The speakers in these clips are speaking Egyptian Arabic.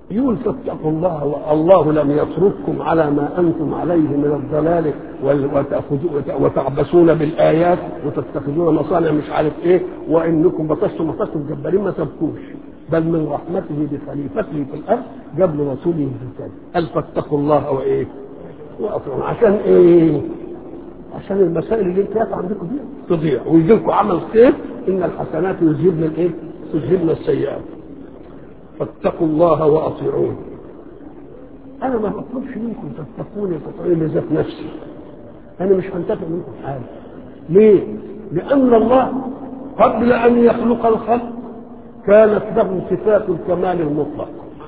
يقول فاتقوا الله والله لم يترككم على ما انتم عليه من الضلال وتعبسون بالايات وتتخذون مصانع مش عارف ايه وانكم بطشتم بطشتم جبارين ما سبكوش بل من رحمته بخليفته في الارض جاب لرسوله الكتاب قال فاتقوا الله وايه؟ واطيعون عشان ايه؟ عشان المسائل اللي انت عندكم دي تضيع ويجي لكم عمل خير ان الحسنات يذهبن الايه؟ يذهبن السيئات فاتقوا الله واطيعون انا ما بطلبش منكم تتقوني وتطيعوني لذات نفسي انا مش هنتفع منكم حاجه ليه؟ لان الله قبل ان يخلق الخلق كانت له صفات الكمال المطلق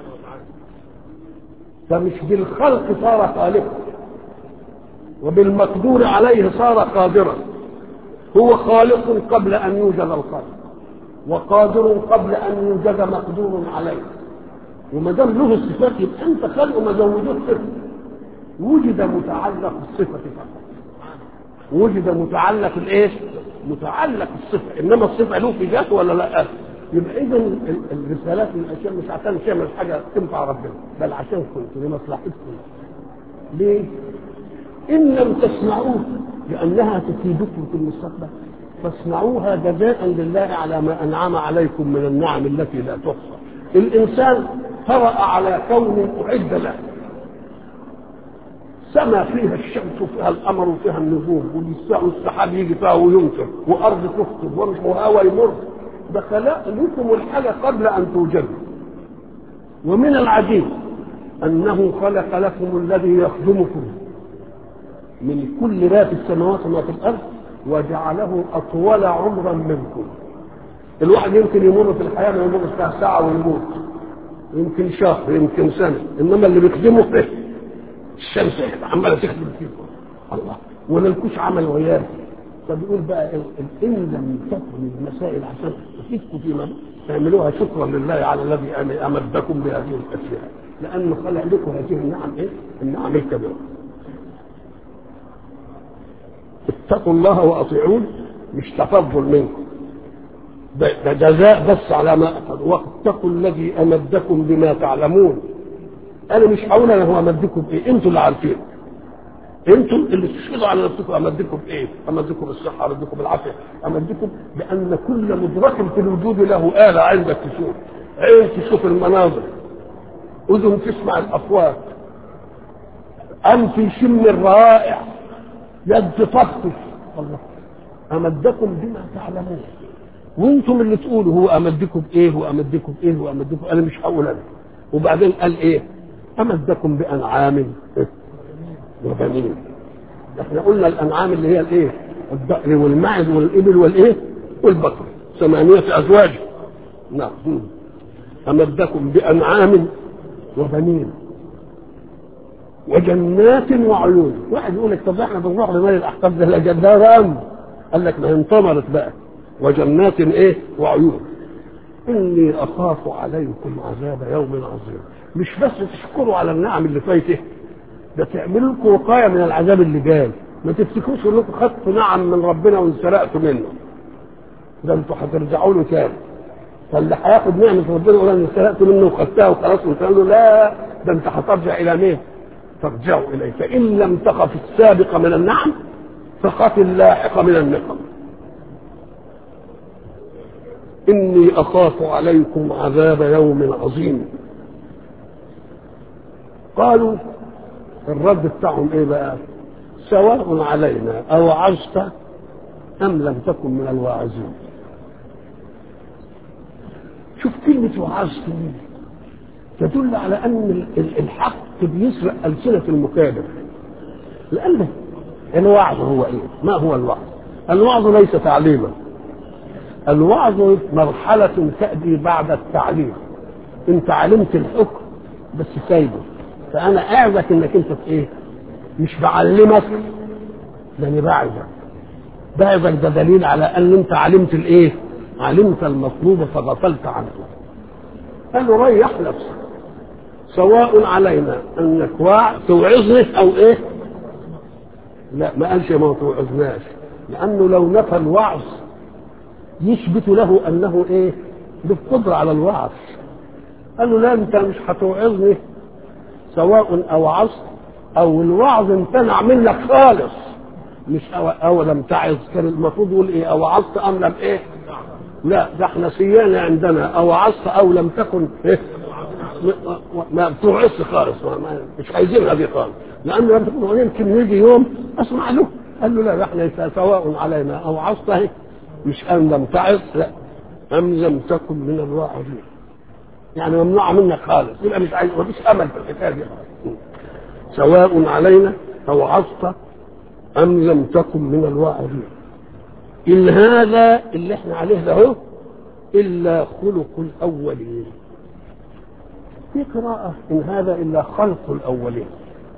فمش بالخلق صار خالقا وبالمقدور عليه صار قادرا هو خالق قبل ان يوجد الخلق وقادر قبل ان يوجد مقدور عليه وما دام له الصفات يبقى انت خلقه ما زودوش صفه وجد متعلق الصفه فقط وجد متعلق الايه؟ متعلق الصفه انما الصفه له في ذاته ولا لا؟ يبقى اذا الرسالات والاشياء مش عشان تعمل حاجه تنفع ربنا بل عشان كنتم لمصلحتكم ليه؟ ان لم تصنعوه لانها تفيدكم في المستقبل فاصنعوها جزاء لله على ما انعم عليكم من النعم التي لا تحصى الانسان طرأ على كون اعد له سما فيها الشمس وفيها القمر وفيها النجوم والسحاب يجي فيها ويمطر وارض تخطب وهواء يمر ده خلق لكم الحاجه قبل ان توجدوا ومن العجيب انه خلق لكم الذي يخدمكم من كل ما في السماوات وما في الارض وجعله اطول عمرا منكم الواحد يمكن يمر في الحياه ما يمر فيها ساعه ويموت يمكن شهر يمكن سنه انما اللي بيخدمه ايه الشمس عماله تخدم فيكم الله وللكوش عمل وياه فبيقول بقى ان لم تكن المسائل عشان تفيدكم فيما تعملوها شكرا لله على الذي امدكم بهذه الاشياء لانه خلق لكم هذه النعم ايه؟ النعم الكبيره. اتقوا الله واطيعون مش تفضل منكم. ده جزاء بس على ما اخذوا واتقوا الذي امدكم بما تعلمون. انا مش هقول انا هو امدكم بايه؟ انتوا اللي عارفين. انتم اللي تشهدوا على نفسكم امدكم بايه؟ امدكم بالصحه، امدكم بالعافيه، امدكم بان كل مدرك في الوجود له اله عندك تشوف، عين تشوف المناظر، اذن تسمع الاصوات، انف يشم الروائع، يد تفتش، الله امدكم بما تعلمون. وانتم اللي تقولوا هو امدكم بايه وامدكم بايه وامدكم انا مش هقول انا. وبعدين قال ايه؟ امدكم بانعام وبنين احنا قلنا الانعام اللي هي الايه الضأن والمعز والابل والايه والبقر ثمانية ازواج نعم امدكم بانعام وبنين وجنات وعيون واحد يقول لك طب احنا بنروح لمال الاحقاب ده لا ده رام قال لك ما هي انطمرت بقى وجنات ايه وعيون اني اخاف عليكم عذاب يوم عظيم مش بس تشكروا على النعم اللي فايته ده تعملوا لكم وقايه من العذاب اللي جاي ما تفتكروش انكم خدتوا نعم من ربنا وانسرقتوا منه ده انتوا هترجعوا له تاني فاللي هياخد نعمه ربنا يقول انا انسرقت منه وخدتها وخلاص وانت له لا ده انت هترجع الى مين؟ ترجعوا اليه فان لم تخف السابق من النعم فخف اللاحق من النقم اني اخاف عليكم عذاب يوم عظيم قالوا الرد بتاعهم ايه بقى سواء علينا اوعظت ام لم تكن من الواعظين شوف كلمة وعظت دي تدل على ان الحق بيسرق ألسنة المكابر لأن الوعظ هو ايه؟ ما هو الوعظ؟ الوعظ ليس تعليما الوعظ مرحلة تأتي بعد التعليم انت علمت الحكم بس سايبه فانا اعزك انك انت في ايه مش بعلمك لاني بعزك بعزك ده دليل على ان انت علمت الايه علمت المطلوب فغفلت عنه قالوا ريح نفسك سواء علينا انك واع توعظني او ايه لا ما قالش ما توعظناش لانه لو نفى الوعظ يثبت له انه ايه له قدره على الوعظ قال له لا انت مش هتوعظني سواء اوعظت او الوعظ امتنع منك خالص مش أو, أو لم تعظ كان المفروض يقول ايه اوعظت ام لم ايه لا ده احنا سيانة عندنا اوعظت او لم تكن ايه ما بتوعظش خالص ما ما مش عايزينها دي خالص لانه يمكن يجي يوم اسمع له قال له لا احنا سواء علينا اوعظت اهي مش ام لم تعظ لا ام لم تكن من الواعظين يعني ممنوعه منك خالص يبقى مش عايز مفيش امل في الحكايه دي سواء علينا اوعظت ام لم تكن من الواعظين ان هذا اللي احنا عليه ده هو الا خلق الاولين في قراءة إن هذا إلا خلق الأولين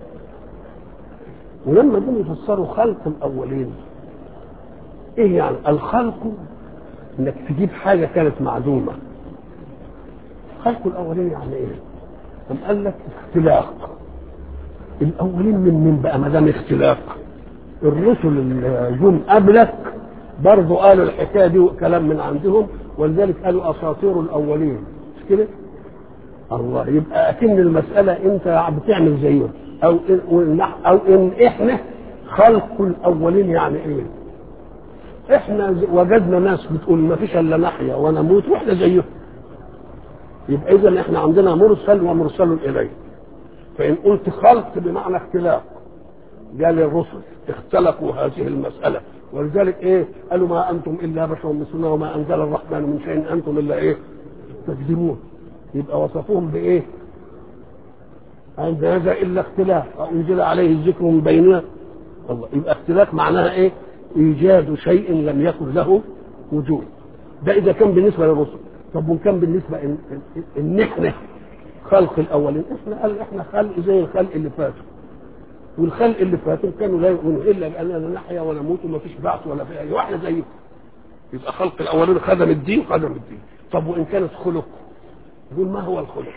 ولما جم يفسروا خلق الأولين إيه يعني الخلق إنك تجيب حاجة كانت معدومة خلق الأولين يعني إيه؟ أم قال لك اختلاق الأولين من من بقى ما دام اختلاق الرسل اللي جم قبلك برضه قالوا الحكاية دي كلام من عندهم ولذلك قالوا أساطير الأولين مش كده؟ الله يبقى اكن المساله انت بتعمل زيهم او إن او ان احنا خلق الاولين يعني ايه؟ احنا وجدنا ناس بتقول ما فيش الا نحيا ونموت واحنا زيهم يبقى اذا احنا عندنا مرسل ومرسل اليه فان قلت خلق بمعنى اختلاف قال الرسل اختلقوا هذه المساله ولذلك ايه قالوا ما انتم الا بشر مثلنا وما انزل الرحمن من شيء انتم الا ايه تكذبون يبقى وصفوهم بايه عند هذا الا اختلاف انزل عليه الذكر من بيننا الله يبقى اختلاف معناها ايه ايجاد شيء لم يكن له وجود ده اذا كان بالنسبه للرسل طب وان كان بالنسبه ان, إن احنا خلق الاولين احنا قال احنا خلق زي الخلق اللي فاتوا والخلق اللي فاتوا كانوا لا يؤمنوا الا باننا نحيا ونموت وما فيش بعث ولا في اي واحنا زيهم يبقى خلق الاولين خدم الدين خدم الدين طب وان كانت خلق يقول ما هو الخلق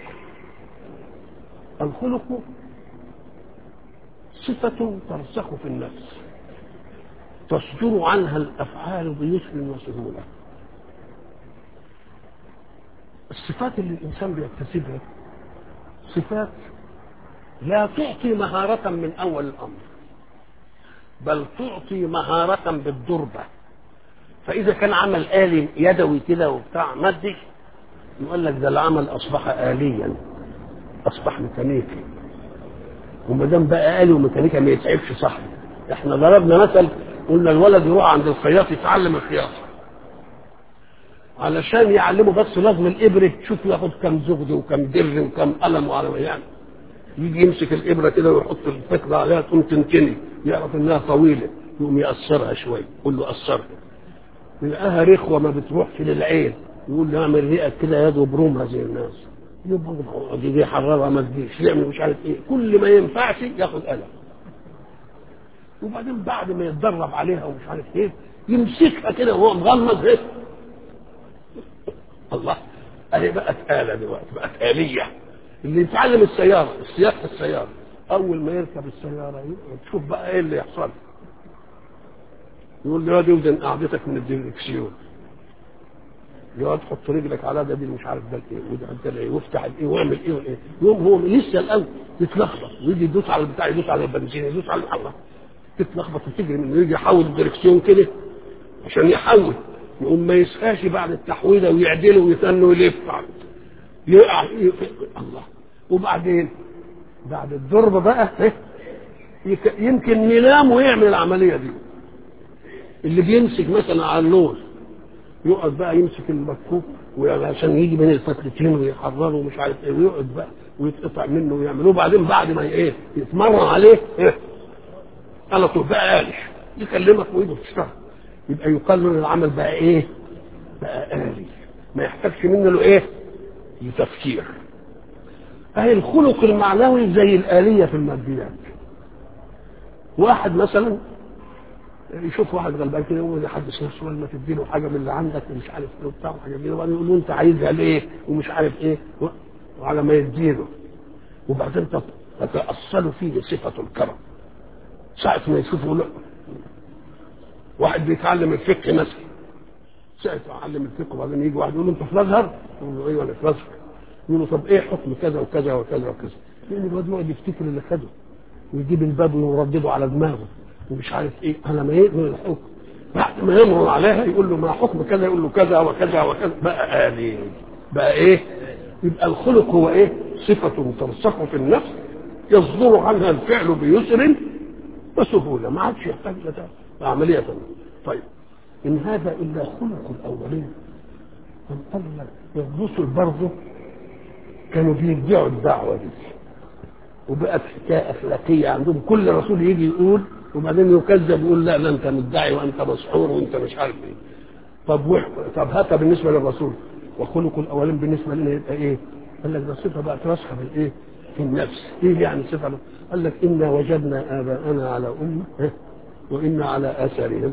الخلق صفة ترسخ في النفس تصدر عنها الأفعال بيسر وسهولة الصفات اللي الإنسان بيكتسبها صفات لا تعطي مهارة من أول الأمر بل تعطي مهارة بالضربة فإذا كان عمل آلي يدوي كده وبتاع مادي يقول لك ده العمل اصبح اليا اصبح ميكانيكي وما دام بقى الي وميكانيكا ما يتعبش صاحبه احنا ضربنا مثل قلنا الولد يروح عند الخياط يتعلم الخياطه علشان يعلمه بس لازم الابره شوف ياخد كم زغد وكم در وكم قلم وعلى يعني يجي يمسك الابره كده ويحط الفكره عليها تقوم تنتني يعرف انها طويله يقوم يقصرها شويه يقول له قصرها يلقاها رخوه ما بتروحش للعين يقول له اعمل رئه كده يد وبرومها زي الناس يبقى دي يحررها ما تجيش يعمل مش عارف ايه كل ما ينفعش ياخد قلم وبعدين بعد ما يتدرب عليها ومش عارف ايه يمسكها كده وهو مغمض ايه الله ادي بقت آلة دلوقتي بقت آلية اللي يتعلم السيارة السياق السيارة أول ما يركب السيارة تشوف بقى إيه اللي يحصل يقول له يا دي وزن قعدتك من الديركسيون يقعد تحط رجلك على ده دي مش عارف ده ايه وده ده ايه وافتح الايه واعمل ايه وايه يوم هو لسه الاول يتلخبط ويجي يدوس على البتاع يدوس على البنزين يدوس على الله تتلخبط وتجري منه يجي يحول الدركسيون كده عشان يحول يقوم ما يسقاش بعد التحويله ويعدله ويثني ويلف يقع الله وبعدين بعد الضرب بقى إيه؟ يمكن ينام ويعمل العمليه دي اللي بيمسك مثلا على النور يقعد بقى يمسك المكوك عشان يجي من الفتلتين ويحرره ومش عارف ايه ويقعد بقى ويتقطع منه ويعمل وبعدين بعد ما ايه يتمرن عليه ايه على طول بقى آلي يكلمك وايده تشتغل يبقى يقال له العمل بقى ايه؟ بقى آلي ما يحتاجش منه له ايه؟ لتفكير اهي الخلق المعنوي زي الآلية في الماديات واحد مثلا يشوف واحد غلبان كده يقول يحدث نفسه ولا تديله حاجه من اللي عندك ومش عارف ايه وبتاع وحاجه كده وبعدين يقول له انت عايزها ليه ومش عارف ايه وعلى ما يديله وبعدين تتأصل فيه صفة الكرم ساعة ما يشوفه له واحد بيتعلم الفقه مثلا ساعة يتعلم الفقه وبعدين يجي واحد يقول له انت في الازهر؟ يقول له ايوه انا في الازهر يقول له طب ايه حكم كذا وكذا وكذا وكذا يعني الواد يقعد يفتكر اللي خده ويجيب الباب ويردده على دماغه ومش عارف ايه على ما يقبل الحكم بعد ما يمر عليها يقول له ما حكم كذا يقول له كذا وكذا وكذا بقى آلي بقى ايه يبقى الخلق هو ايه صفة ترسخ في النفس يصدر عنها الفعل بيسر وسهولة ما عادش يحتاج لده عملية طيب إن هذا إلا خلق الأولين قال لك الرسل برضه كانوا بيدعوا الدعوة دي وبقت حكاية أخلاقية عندهم كل رسول يجي يقول وبعدين يكذب يقول لا لا أنت مدعي وأنت مسحور وأنت مش عارف إيه طب وح... طب هاتها بالنسبة للرسول وخلق الأولين بالنسبة لنا يبقى إيه؟ قال لك ده صفة بقت راسخة في الإيه؟ في النفس إيه يعني صفة قال لك إنا وجدنا آباءنا على أمة وإنا على آثارهم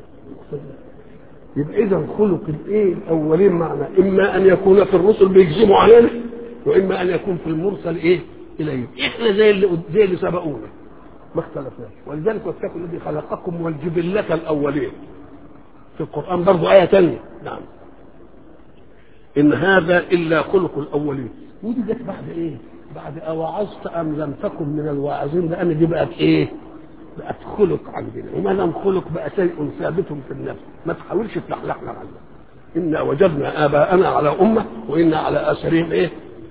يبقى إذا خلق الإيه الأولين معنا إما أن يكون في الرسل بيكذبوا علينا وإما أن يكون في المرسل إيه؟ إليه إحنا زي اللي زي اللي سبقونا ما اختلفناش ولذلك واتقوا الذي خلقكم والجبلة الأولين في القرآن برضو آية ثانية نعم إن هذا إلا خلق الأولين ودي جت بعد إيه؟ بعد أوعظت أم لم تكن من الواعظين لأن دي بقت إيه؟ بقت خلق عندنا وما دام خلق بقى شيء ثابت في النفس ما تحاولش تلحلحنا عنه إنا وجدنا آباءنا على أمة وإنا على آثارهم إيه؟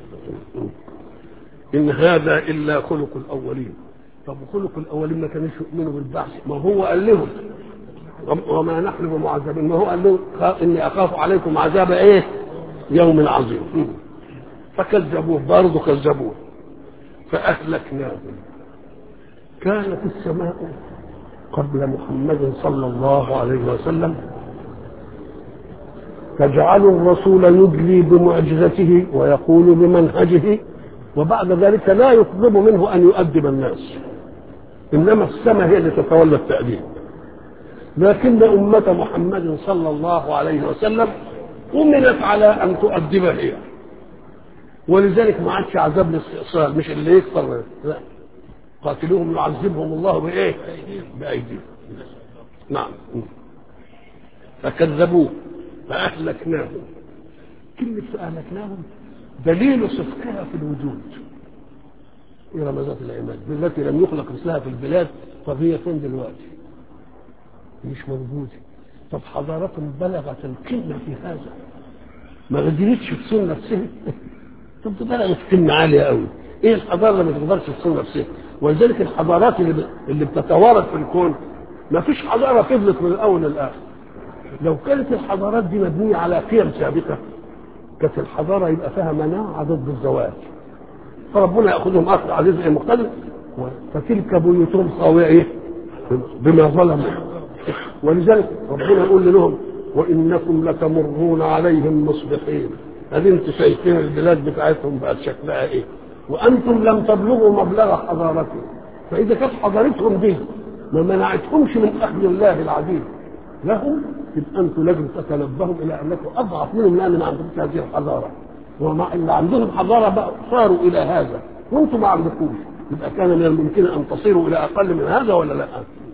إن هذا إلا خلق الأولين طب خلق الأولين ما كانوش يؤمنوا بالبعث ما هو قال لهم وما نحن بمعذبين ما هو قال لهم إني أخاف عليكم عذاب إيه؟ يوم عظيم فكذبوه برضه كذبوه فأهلكناهم كانت السماء قبل محمد صلى الله عليه وسلم تجعل الرسول يدلي بمعجزته ويقول بمنهجه وبعد ذلك لا يطلب منه ان يؤدب الناس انما السماء هي اللي تتولى التاديب لكن امه محمد صلى الله عليه وسلم امنت على ان تؤدب هي ولذلك ما عادش عذاب الاستئصال مش اللي يكفر لا قاتلوهم يعذبهم الله بايه؟ بايديهم نعم فكذبوه فاهلكناهم كلمه فاهلكناهم دليل صدقها في الوجود إلى رمزات العماد التي لم يخلق مثلها في البلاد طب هي فين دلوقتي؟ مش موجودة طب حضارات بلغت القمة في هذا ما قدرتش تصون نفسها طب بلغت قمة عالية قوي ايه الحضارة اللي ما تقدرش تصون نفسها ولذلك الحضارات اللي اللي بتتوارد في الكون ما فيش حضارة فضلت من الأول للآخر لو كانت الحضارات دي مبنية على قيم ثابتة كانت الحضارة يبقى فيها مناعة ضد الزواج فربنا يأخذهم أخذ عزيز أي مقتدر فتلك بيوتهم خاوية إيه بما ظلموا ولذلك ربنا يقول لهم وإنكم لتمرون عليهم مصبحين هذه انتم شايفين البلاد بتاعتهم بقت شكلها ايه وانتم لم تبلغوا مبلغ حضارتهم فاذا كانت حضارتهم دي ما منعتهمش من اخذ الله العظيم لهم يبقى انتم لازم تتنبهوا الى انكم اضعف منهم لان ما عندكمش هذه الحضاره ومع اللي عندهم حضاره بقى صاروا الى هذا وانتم ما عندكوش يبقى كان من الممكن ان تصيروا الى اقل من هذا ولا لا؟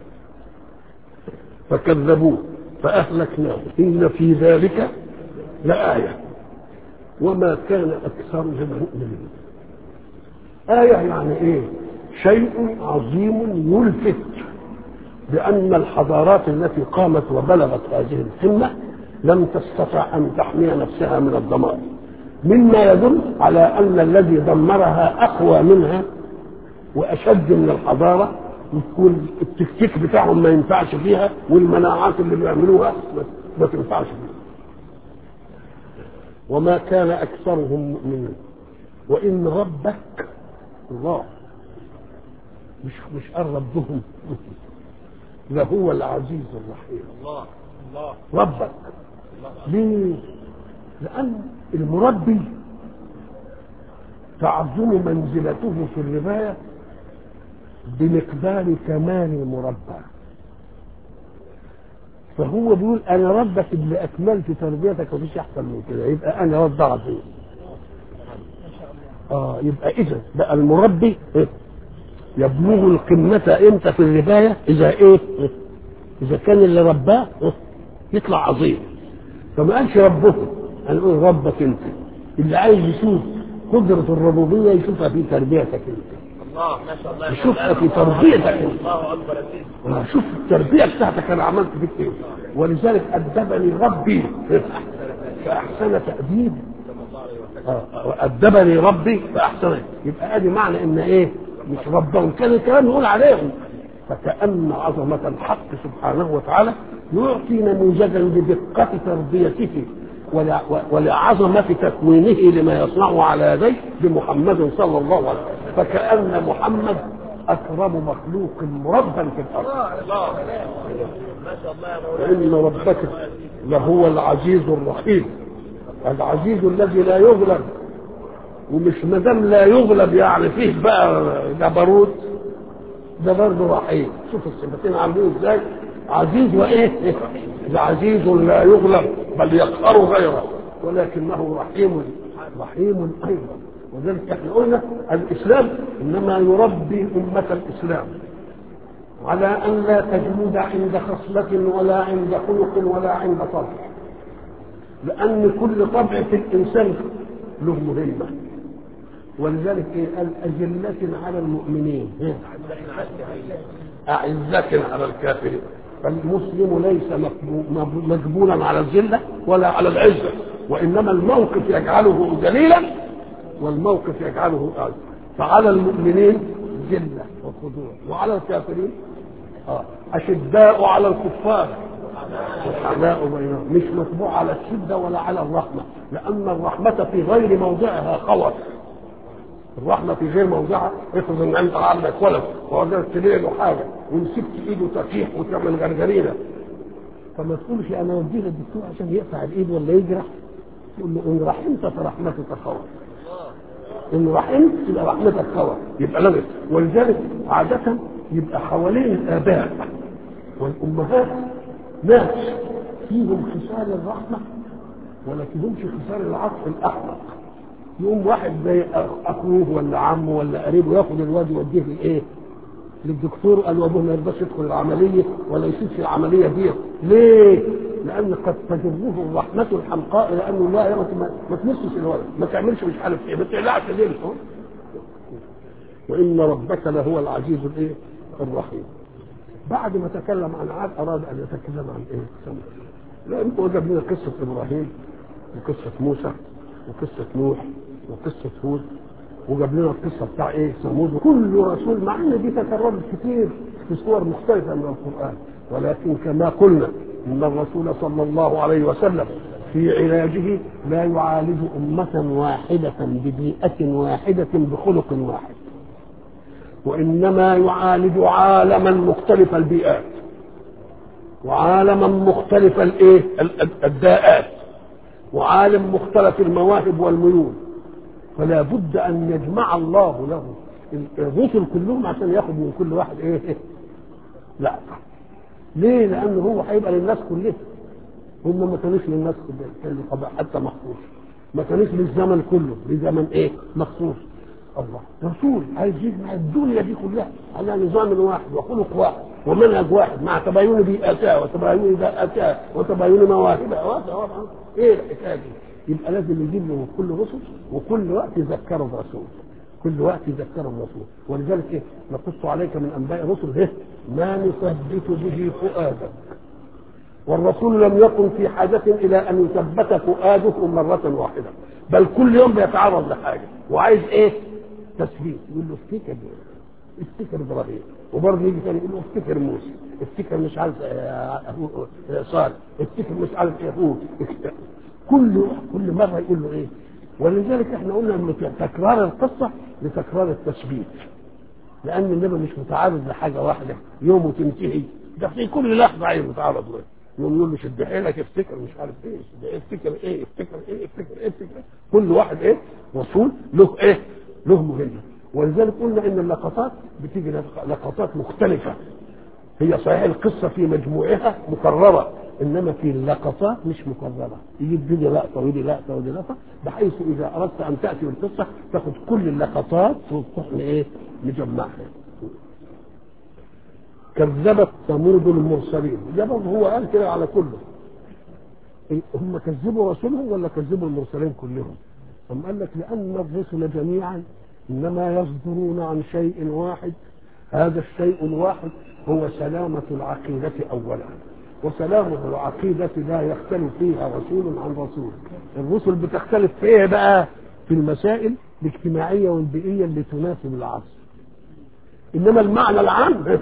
فكذبوه فاهلكناه ان في ذلك لآية وما كان أكثرهم مؤمنين آية يعني إيه؟ شيء عظيم يلفت بأن الحضارات التي قامت وبلغت هذه القمة لم تستطع أن تحمي نفسها من الدمار مما يدل على أن الذي دمرها أقوى منها وأشد من الحضارة والتكتيك بتاعهم ما ينفعش فيها والمناعات اللي بيعملوها ما تنفعش فيها وما كان أكثرهم مؤمنين وإن ربك الله مش مش قال ربهم لهو العزيز الرحيم الله الله ربك ليه؟ لأن المربي تعظم منزلته في الرباية بمقدار كمال المربى فهو بيقول انا ربك اللي اكملت تربيتك ومفيش احسن من كده يبقى انا رب عظيم اه يبقى اذا بقى المربي إيه؟ يبلغ القمة امتى في الرباية اذا ايه اذا كان اللي رباه إيه؟ يطلع عظيم فما قالش ربه انا اقول ربك انت اللي عايز يشوف قدرة الربوبية يشوفها في تربيتك انت الله ما شاء الله يشوفها في تربيتك انت الله اكبر يا سيدي شوف التربية بتاعتك انا عملت فيك ايه ولذلك أدبني ربي فأحسن تأديب آه، وأدبني ربي فأحسن يبقى ادي معنى ان ايه مش ربهم كان الكلام يقول عليهم فكأن عظمة الحق سبحانه وتعالى يعطي نموذجا لدقة تربيته ول- ولعظمة تكوينه لما يصنعه على يديه بمحمد صلى الله عليه وسلم فكأن محمد أكرم مخلوق مربى في الأرض الله ما شاء الله يا مولانا وإن ربك لهو العزيز الرحيم العزيز الذي لا يغلب ومش مدام لا يغلب يعني فيه بقى جبروت ده برضه رحيم شوف الصفتين عاملين ازاي عزيز وايه العزيز لا يغلب بل يقهر غيره ولكنه رحيم رحيم ايضا وذلك احنا قلنا الاسلام انما يربي امه الاسلام على ان لا تجمد عند خصله ولا عند خلق ولا عند طبع لان كل طبع في الانسان له مهمه ولذلك ايه قال أذلة على المؤمنين إيه؟ أعزة على الكافرين فالمسلم ليس مقبو- مجبولا على الذلة ولا على العزة وإنما الموقف يجعله ذليلا والموقف يجعله أعزة فعلى المؤمنين ذلة وخضوع وعلى الكافرين آه. أشداء على الكفار رحماء بينهم مش مطبوع على الشدة ولا على الرحمة لأن الرحمة في غير موضعها خوف الرحمة في غير موضعها افرض ان انت عندك ولد وقدرت تبيع له حاجة ومسكت ايده تطيح وتعمل غرغرينة فما تقولش انا اوديه للدكتور عشان يقطع الايد ولا يجرح تقول له ان رحمت فرحمتك خوف ان رحمت يبقى رحمتك خوف يبقى لغت ولذلك عادة يبقى حوالين الاباء والامهات ناس فيهم خصال الرحمة ولكنهمش خصال العطف الاحمق يقوم واحد زي اخوه ولا عمه ولا قريبه ياخد الواد يوديه لايه؟ للدكتور قال وابوه ما يرضاش يدخل العمليه ولا يسيبش العمليه دي ليه؟ لان قد تجره الرحمه الحمقاء لانه لا يا ما, ما تمسش الولد ما تعملش مش عارف ايه ما تقلعش ليه وان ربك لهو العزيز الايه؟ الرحيم بعد ما تكلم عن عاد اراد ان يتكلم عن ايه؟ سمع لان هو جاب لنا قصه ابراهيم وقصه موسى وقصة نوح وقصة هود وجاب لنا القصة بتاع ايه ثمود كل رسول مع ان دي تكررت كتير في صور مختلفة من القرآن ولكن كما قلنا ان الرسول صلى الله عليه وسلم في علاجه لا يعالج أمة واحدة ببيئة واحدة بخلق واحد وإنما يعالج عالما مختلف البيئات وعالما مختلف الايه الداءات وعالم مختلف المواهب والميول فلا بد ان يجمع الله له الرسل كلهم عشان ياخد من كل واحد ايه لا ليه لان هو هيبقى للناس كلها هم ما كانوش للناس كلها كانوا طبعا حتى مخصوص ما كانوش للزمن كله لزمن ايه مخصوص الله رسول عايز يجمع الدنيا دي كلها على نظام واحد وخلق واحد ومنهج واحد مع تباين بيئاتها وتباين ذاتها وتباين مواهبها ايه الحكايه دي؟ يبقى لازم يجيب له كل رسل وكل وقت يذكره برسول كل وقت يذكره برسول ولذلك ايه نقص عليك من انباء الرسل ايه ما نثبت به فؤادك والرسول لم يكن في حاجة إلى أن يثبت فؤاده مرة واحدة بل كل يوم بيتعرض لحاجة وعايز إيه؟ تثبيت يقول له افتكر افتكر إبراهيم وبرضه يجي تاني يقول له افتكر موسى افتكر مش عارف صالح افتكر مش عارف ايه هو كل كل مره يقول له ايه ولذلك احنا قلنا ان تكرار القصه لتكرار التثبيت لان النبي مش متعرض لحاجه واحده يومه تنتهي ده في كل لحظه عايز متعرض له يوم يقول له شد حيلك افتكر مش عارف ايه افتكر ايه افتكر ايه افتكر ايه افتكر كل واحد ايه رسول له ايه له مهمه ولذلك قلنا ان اللقطات بتيجي لقطات مختلفه هي صحيح القصه في مجموعها مكرره انما في اللقطات مش مكرره يجيب دي لقطه ودي لقطه ودي لقطه بحيث اذا اردت ان تاتي بالقصه تاخد كل اللقطات وتروح ايه نجمعها كذبت ثمود المرسلين ده برضه هو قال كده على كله هم كذبوا رسولهم ولا كذبوا المرسلين كلهم أم قال لك لأن الرسل جميعا إنما يصدرون عن شيء واحد هذا الشيء الواحد هو سلامة العقيدة أولا وسلامة العقيدة لا يختلف فيها رسول عن رسول الرسل بتختلف في إيه بقى في المسائل الاجتماعية والبيئية اللي تناسب العصر إنما المعنى العام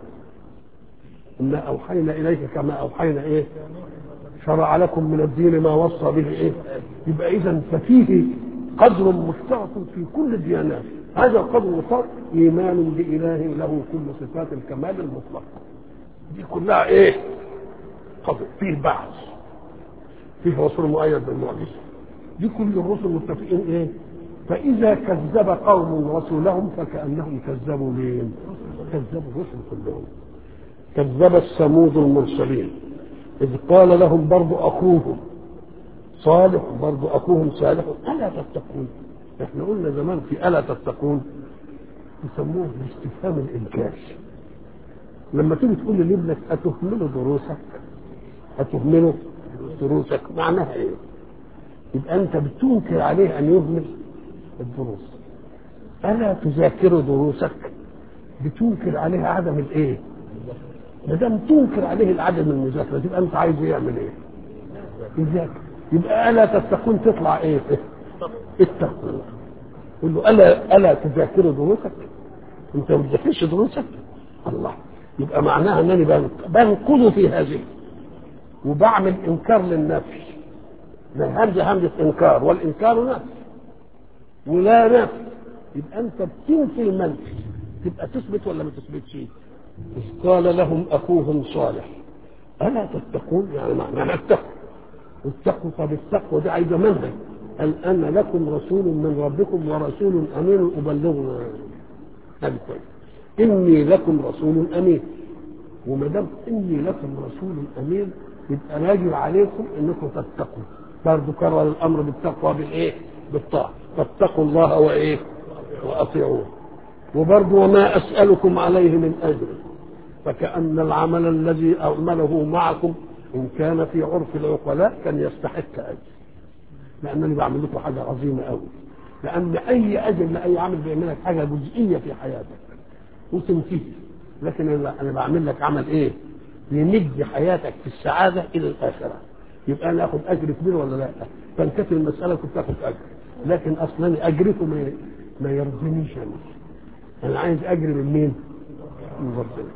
إنا أوحينا إليك كما أوحينا إيه شرع لكم من الدين ما وصى به إيه يبقى إذا ففيه قدر مشترك في كل الديانات هذا القدر المشترك إيمان بإله له كل صفات الكمال المطلق دي كلها إيه قدر فيه بعث فيه رسول مؤيد بالمعجزة دي كل الرسل متفقين إيه فإذا كذب قوم رسولهم فكأنهم كذبوا مين؟ كذبوا الرسل كلهم كذب الثمود المرسلين إذ قال لهم برضو أخوهم صالح برضو أخوهم صالح ألا تتقون احنا قلنا زمان في ألا تتقون يسموه باستفهام الإنكار لما تيجي تقول لابنك أتهمله دروسك أتهمله دروسك معناها إيه؟ يبقى أنت بتنكر عليه أن يهمل الدروس ألا تذاكر دروسك بتنكر عليه عدم الإيه؟ ما دام تنكر عليه العدم المذاكره تبقى انت عايز يعمل ايه؟ يذاكر يبقى الا تتقون تطلع ايه؟ اتقوا قول له الا الا تذاكر دروسك؟ انت ما بتذاكرش دروسك؟ الله يبقى معناها انني بنقض في هذه وبعمل انكار للنفي ما همزه همزه انكار والانكار نفي ولا نفي يبقى انت بتنفي المنفي تبقى تثبت ولا ما تثبتش؟ إذ قال لهم أخوهم صالح ألا تتقون يعني معناها اتقوا اتقوا طب التقوى دي عايزة منهج قال أنا لكم رسول من ربكم ورسول أمين أبلغنا هذا كويس إني لكم رسول أمين وما دام إني لكم رسول أمين يبقى راجل عليكم إنكم تتقوا برضه كرر الأمر بالتقوى بالإيه؟ بالطاعة فاتقوا الله وإيه؟ وأطيعوه وبرضه وما أسألكم عليه من أجر فكأن العمل الذي أعمله معكم إن كان في عرف العقلاء كان يستحق أجر لأنني بعمل لكم حاجة عظيمة أوي لأن أي أجر لأي عمل بيعمل لك حاجة جزئية في حياتك وتنتهي لكن أنا بعمل لك عمل إيه؟ يمد حياتك في السعادة إلى الآخرة يبقى أنا آخد أجر كبير ولا لا؟ فانتهت المسألة كنت آخد أجر لكن أصلا أجركم ما ما يرضينيش أنا أنا عايز أجر من مين؟ من ربنا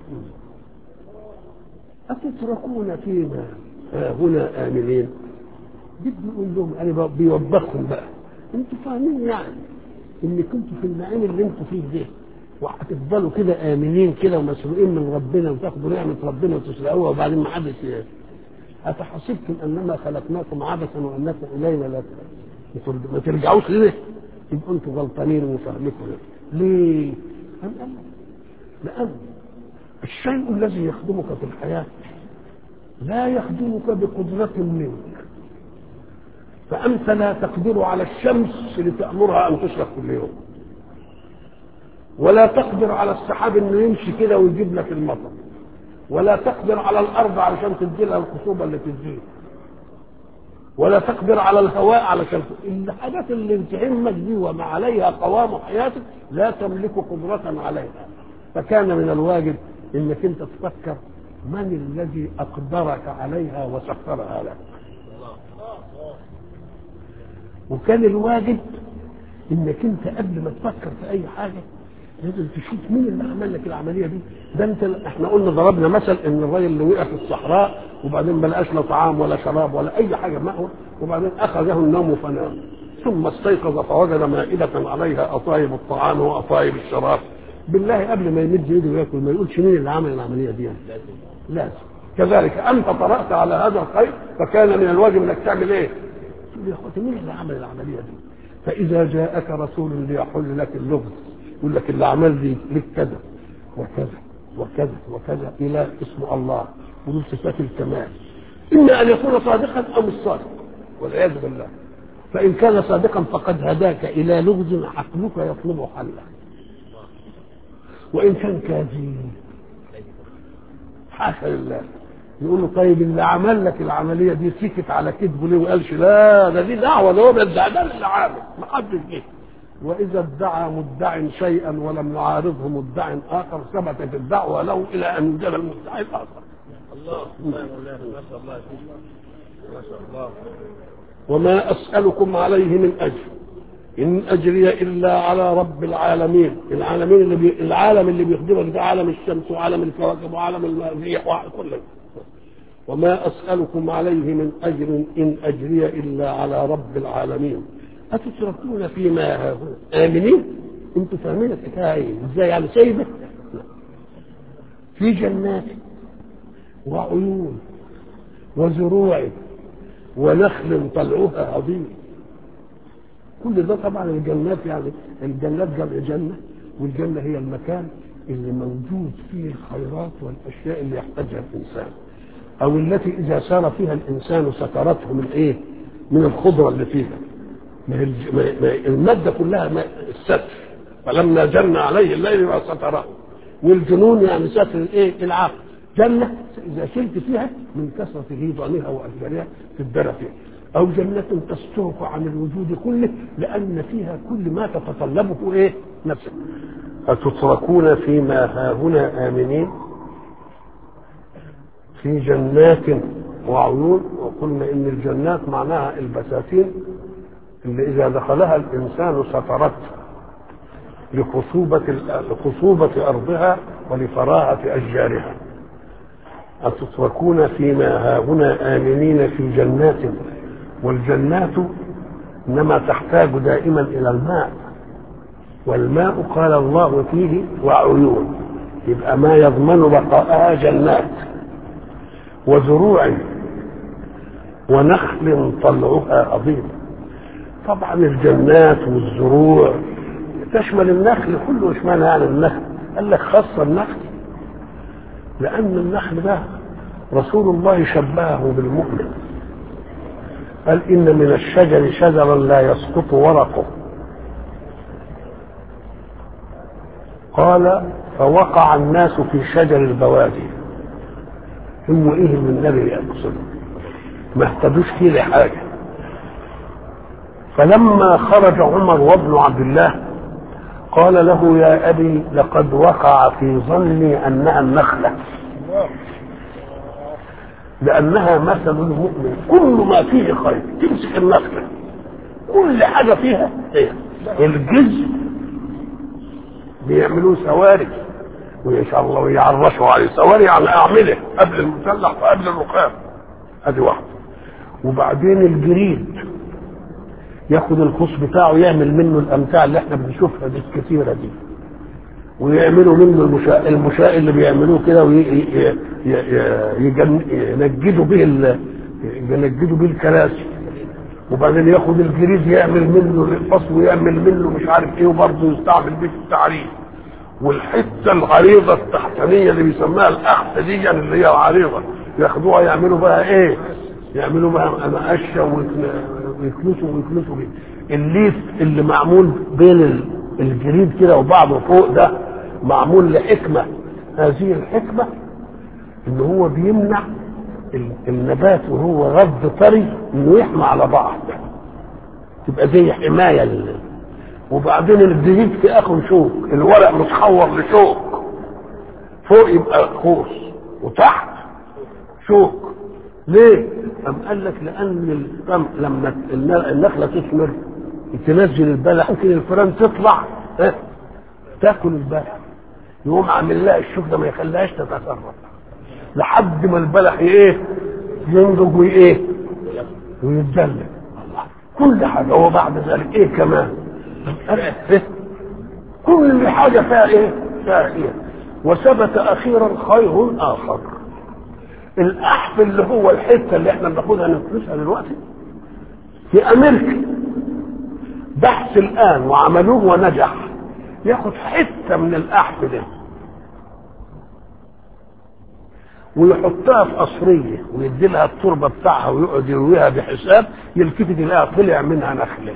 أتتركون فيما هنا آمنين بدي يقول لهم أنا بيوبخهم بقى أنتوا فاهمين يعني إن كنتوا في النعيم اللي أنتوا فيه ده وهتفضلوا كده آمنين كده ومسؤولين من ربنا وتاخدوا نعمة ربنا وتسرقوها وبعدين ما حدش أفحسبتم أنما خلقناكم عبثا وأنكم إلينا لا ما ترجعوش ليه؟ يبقوا أنتوا غلطانين وفهمكم ليه؟ أم أم لأن الشيء الذي يخدمك في الحياة لا يخدمك بقدرة منك فأنت لا تقدر على الشمس لتأمرها أن تشرق كل يوم ولا تقدر على السحاب انه يمشي كده ويجيب لك المطر ولا تقدر على الارض علشان تدي لها الخصوبه اللي تديه ولا تقدر على الهواء علشان الحاجات اللي تهمك دي وما عليها قوام حياتك لا تملك قدرة عليها فكان من الواجب انك انت تفكر من الذي اقدرك عليها وسخرها لك وكان الواجب انك انت قبل ما تفكر في اي حاجه لازم تشوف مين اللي عمل لك العمليه دي ده انت احنا قلنا ضربنا مثل ان الراجل اللي وقع في الصحراء وبعدين ما لقاش لا طعام ولا شراب ولا اي حاجه مأوى وبعدين اخذه النوم فنام ثم استيقظ فوجد مائدة عليها أطايب الطعام وأطايب الشراب بالله قبل ما يمد يده وياكل ما يقولش مين اللي عمل العملية دي لازم كذلك أنت طرأت على هذا الخير فكان من الواجب أنك تعمل إيه؟ تقول يا أخوتي مين اللي عمل العملية دي؟ فإذا جاءك رسول ليحل لك اللغز يقول لك اللي عمل لي لك كذا وكذا وكذا وكذا الى اسم الله ودول صفات الكمال اما ان يكون صادقا او مش صادق والعياذ بالله فان كان صادقا فقد هداك الى لغز عقلك يطلب حله وان كان كاذب حاشا لله يقول له طيب اللي عمل لك العمليه دي سكت على كذبه ليه وقالش لا ده دي دعوه ده هو بيدعي ده اللي عامل ما حدش جه واذا ادعى مدع شيئا ولم يعارضه مدع اخر ثبتت الدعوه له الى ان يوجد المدعي الاخر الله الله يا مولانا ما شاء الله يا سيدي ما شاء الله وما اسالكم عليه من اجر ان اجري الا على رب العالمين العالمين اللي بي... العالم اللي بيخدمك ده عالم الشمس وعالم الكواكب وعالم الريح وكل وما اسالكم عليه من اجر ان اجري الا على رب العالمين اتتركون فيما هاهنا امنين انتوا فاهمين الحكايه ايه ازاي يعني سايبه لا. في جنات وعيون وزروع ونخل طلعها عظيم كل ده طبعا الجنات يعني الجنات جمع جنة والجنة هي المكان اللي موجود فيه الخيرات والأشياء اللي يحتاجها الإنسان أو التي إذا سار فيها الإنسان سترته من إيه؟ من الخضرة اللي فيها ما هي الج- ما- ما- المادة كلها ما- الستر فلما جن عليه الليل ما ستره والجنون يعني ستر الإيه؟ العقل جنة إذا شلت فيها من كثرة غيضانها وأشجارها تدرى فيها أو جنة تسترك عن الوجود كله لأن فيها كل ما تتطلبه إيه نفسك أتتركون فيما هاهنا آمنين في جنات وعيون وقلنا إن الجنات معناها البساتين اللي إذا دخلها الإنسان سترته لخصوبة لخصوبة أرضها ولفراغة أشجارها أتتركون فيما هاهنا آمنين في جنات والجنات إنما تحتاج دائما إلى الماء والماء قال الله فيه وعيون يبقى ما يضمن بقاءها جنات وزروع ونخل طلعها عظيم طبعا الجنات والزروع تشمل النخل كله اشمعنى يعني النخل قال لك خاصة النخل لأن النخل ده رسول الله شبهه بالمؤمن قال إن من الشجر شجرا لا يسقط ورقه قال فوقع الناس في شجر البوادي هو ايه اللي النبي يقصد ما اهتدوش فيه لحاجه فلما خرج عمر وابن عبد الله قال له يا ابي لقد وقع في ظني انها النخله لانها مثل المؤمن كل ما فيه خير تمسك النخله كل حاجه فيها خير الجزء بيعملوه سواري وان شاء الله ويعرشوا عليه سواري يعني اعمله قبل المسلح وقبل الرقاب ادي واحده وبعدين الجريد ياخد الخص بتاعه يعمل منه الامتاع اللي احنا بنشوفها دي الكثيره دي ويعملوا منه المشاء المشاء اللي بيعملوه كده وينجدوا به ال- ينجدوا به الكراسي وبعدين ياخد الجريد يعمل منه القص ويعمل منه مش عارف ايه وبرضه يستعمل به في التعريف والحته العريضه التحتانيه اللي بيسموها الاخت دي يعني اللي هي العريضه ياخدوها يعملوا بها ايه؟ يعملوا بها مقشه ويكنسوا ويكنسوا بيه الليف اللي معمول بين ال- الجريد كده وبعضه فوق ده معمول لحكمه هذه الحكمه ان هو بيمنع ال- النبات وهو غض طري انه يحمى على بعض تبقى زي حمايه لل... وبعدين الجديد في اخر شوك الورق متحور لشوك فوق يبقى خوص وتحت شوك ليه؟ أم قال لك لأن الفم لما النخلة تثمر تنزل البلح ممكن الفئران تطلع اه تاكل البلح يقوم عامل لها الشوك ده ما يخليهاش تتصرف لحد ما البلح ايه ينضج وايه ويتدلل الله كل حاجه وبعد ذلك ايه كمان إيه؟ كل حاجه فيها ايه فيها ايه وثبت اخيرا خير اخر الاحف اللي هو الحته اللي احنا بناخدها نفلسها دلوقتي في امريكا بحث الان وعملوه ونجح ياخد حته من الاحف ده ويحطها في قصريه ويدي لها التربه بتاعها ويقعد يرويها بحساب يلتفت يلاقيها طلع منها نخله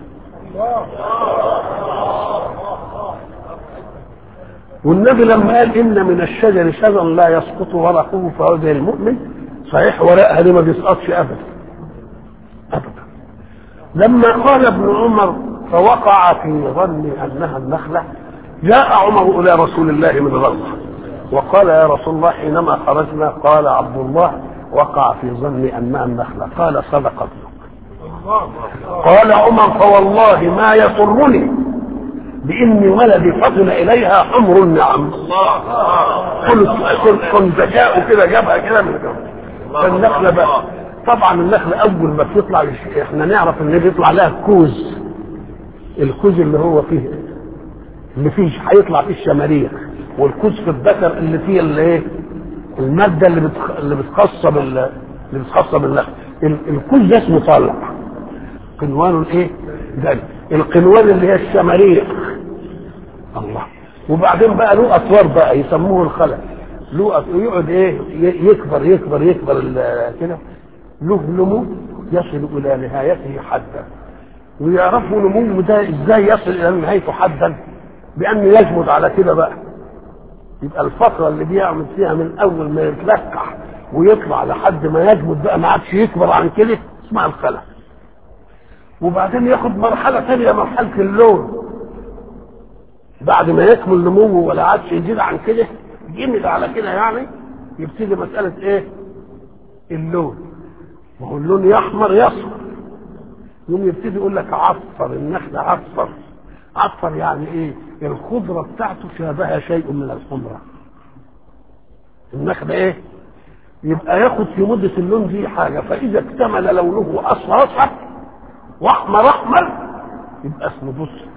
والنبي لما قال ان من الشجر شجرا لا يسقط ورقه فهو زي المؤمن صحيح ورقها دي ما بيسقطش ابدا ابدا لما قال ابن عمر فوقع في ظني انها النخله جاء عمر الى رسول الله من غزه وقال يا رسول الله حينما خرجنا قال عبد الله وقع في ظني انها النخله قال صدق ابنك قال عمر فوالله ما يسرني بإن ولدي فطن إليها حمر النعم كنت كنت كنت ذكاء كده جابها كده من جنب فالنخلة بقى طبعا النخلة أول ما بتطلع احنا نعرف إن بيطلع لها كوز الكوز اللي هو فيه اللي فيه هيطلع فيه الشماريخ والكوز في الذكر اللي فيه اللي ايه المادة اللي بتخ... اللي بتخصب ال... اللي بتخصب النخل ال... الكوز ده اسمه طلع قنوان الايه ده القنوان اللي هي الشماريخ الله وبعدين بقى له اطوار بقى يسموه الخلق له أط- يقعد ايه ي- يكبر يكبر يكبر ال- كده له نمو يصل الى نهايته حدا ويعرفوا نموه ده ازاي يصل الى نهايته حدا بان يجمد على كده بقى يبقى الفتره اللي بيعمل فيها من اول ما يتلقح ويطلع لحد ما يجمد بقى ما عادش يكبر عن كده اسمها الخلق وبعدين ياخد مرحله ثانيه مرحله اللون بعد ما يكمل نموه ولا عادش يزيد عن كده جمد على كده يعني يبتدي مساله ايه اللون وهو اللون يحمر يصفر يوم يبتدي يقول لك عصفر النخل عصفر عصفر يعني ايه الخضره بتاعته شابه شيء من الحمره النخل ايه يبقى ياخد في مده اللون دي حاجه فاذا اكتمل لونه اصفر اصفر واحمر احمر يبقى اسمه بصر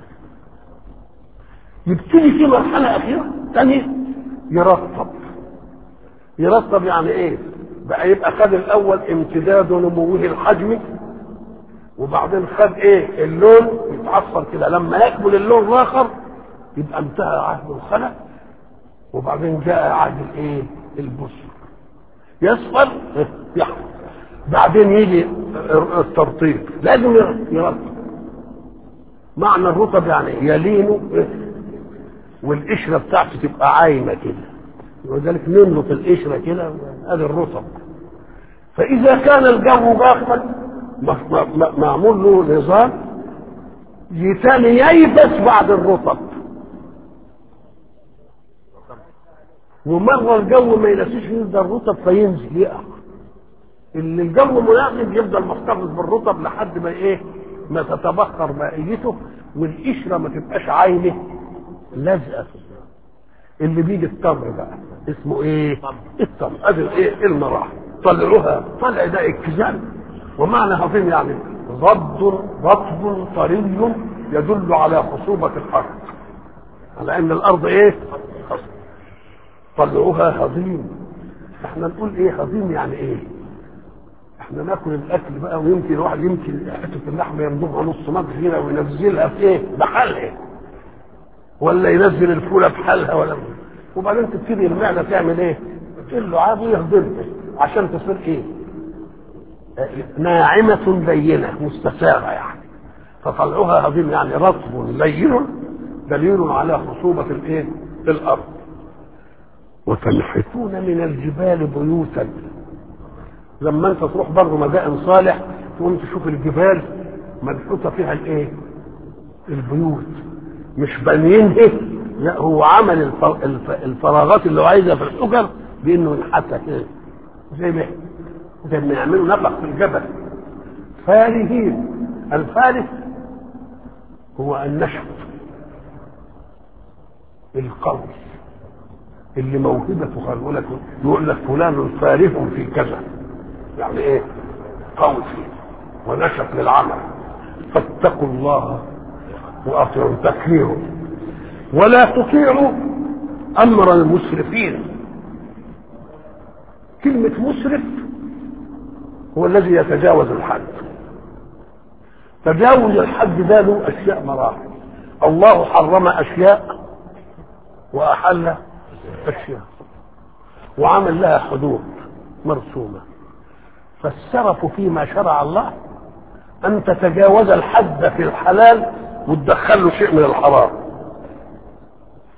يبتدي في مرحله اخيره ثانيه يرطب يرطب يعني ايه بقى يبقى خد الاول امتداد نموه الحجمي وبعدين خد ايه اللون يتعصر كده لما يكمل اللون الاخر يبقى انتهى عهد الخلق وبعدين جاء عهد الايه البصر يصفر يحمر بعدين يجي الترطيب لازم يرطب معنى الرطب يعني يلينه والقشره بتاعته تبقى عايمه كده ولذلك نملط القشره كده ادي الرطب فاذا كان الجو باخر معمول له نظام يتاني ييبس بعد الرطب ومره الجو ما ينسيش يفضل الرطب فينزل يقع اللي الجو مناسب يفضل محتفظ بالرطب لحد ما ايه ما تتبخر مائيته والقشره ما تبقاش عايمه لازقه في اللي بيجي التمر بقى اسمه ايه التمر ادي الايه المراحل طلعوها طلع ده الكزان ومعنى عظيم يعني ضد رطب طري يدل على خصوبة الأرض على أن الأرض إيه؟ طلعوها هضيم احنا نقول ايه هضيم يعني ايه؟ احنا ناكل الاكل بقى ويمكن الواحد يمكن حته اللحمه يمضغها نص مضغ هنا وينزلها في ايه؟ بحالها ولا ينزل الفوله بحالها ولا وبعدين تبتدي المعده تعمل ايه؟ اللعاب ويهضمها عشان تصير ايه؟ ناعمة لينة مستساغة يعني فطلعوها هضيم يعني رطب لين دليل على خصوبة الايه؟ الأرض وتنحتون من الجبال بيوتا لما انت تروح برضه مدائن صالح تقوم تشوف الجبال منحوتة فيها الايه؟ البيوت مش بانيينها لا هو عمل الف- الف- الفراغات اللي هو عايزها في الحجر بانه ينحتها كده زي ما زي ما يعملوا نفق في الجبل فارهين الفارس هو النشط القوي اللي موهبته خلي يقول لك يقول لك فلان فارغ في كذا يعني ايه قوي فيه ونشط للعمل فاتقوا الله واطيعوا تكفيروا ولا تطيعوا امر المسرفين كلمه مسرف هو الذي يتجاوز الحد تجاوز الحد ده له اشياء مراحل الله حرم اشياء واحل اشياء وعمل لها حدود مرسومه فالسرف فيما شرع الله ان تتجاوز الحد في الحلال وتدخل له شيء من الحرام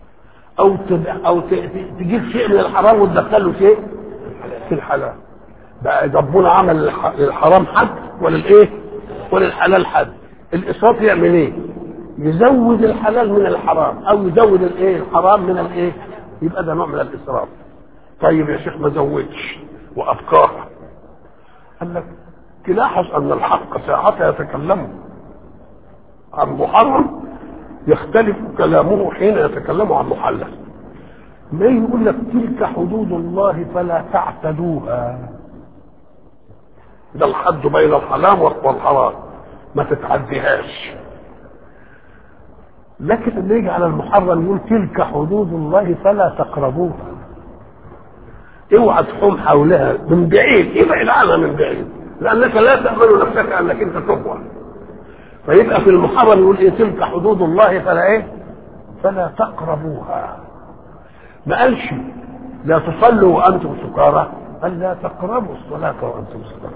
او تد... او ت... تجيب شيء من الحرام وتدخل له شيء في الحلال بقى ربنا عمل للح- للحرام حد وللايه وللحلال حد الاسراف يعمل ايه يزود الحلال من الحرام او يزود الايه الحرام من الايه يبقى ده نوع من الاسراف طيب يا شيخ ما زودش وابقاها قال لك تلاحظ ان الحق ساعتها يتكلم عن محرم يختلف كلامه حين يتكلم عن محلل ما يقول لك تلك حدود الله فلا تعتدوها ده الحد بين الحلال والحرام ما تتعديهاش لكن اللي يجي على المحرم يقول تلك حدود الله فلا تقربوها اوعى تحوم حولها من بعيد ابعد عنها من بعيد لانك لا تامن نفسك انك انت تقوى فيبقى في المحرم يقول ايه تلك حدود الله فلا ايه فلا تقربوها ما قالش لا تصلوا وانتم سكارى قال لا تقربوا الصلاه وانتم سكارى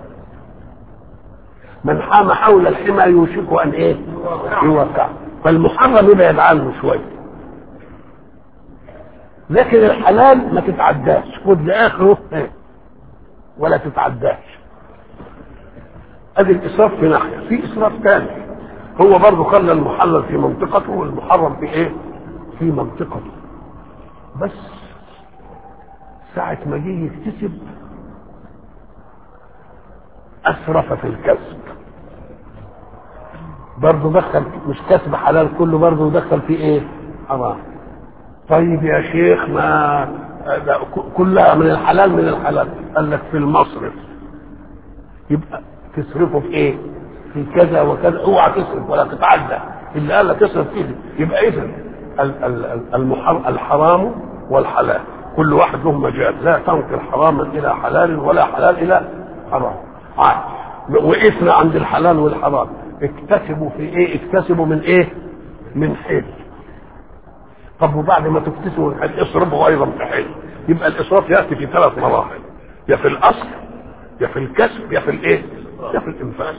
من حام حول الحمى يوشك ان ايه يوقع فالمحرم يبعد عنه شويه لكن الحلال ما تتعداش خد لاخره إيه؟ ولا تتعداش ادي الاسراف في ناحيه في اسراف ثاني هو برضه خلى المحلل في منطقته والمحرم في ايه في منطقته بس ساعة ما جه يكتسب أسرف في الكسب برضه دخل مش كسب حلال كله برضه دخل فيه ايه؟ حرام طيب يا شيخ ما ده كلها من الحلال من الحلال قال لك في المصرف يبقى تصرفه في ايه؟ في كذا وكذا اوعى تصرف ولا تتعدى اللي قال لك تصرف فيه يبقى اذا الحرام والحلال كل واحد له مجال لا تنقل حراما الى حلال ولا حلال الى حرام عاد وقفنا عند الحلال والحرام اكتسبوا في ايه اكتسبوا من ايه من حل طب وبعد ما تكتسبوا من حل اصرفوا ايضا في حل يبقى الاسراف ياتي في ثلاث مراحل يا في الاصل يا في الكسب يا في الايه يا في الانفاق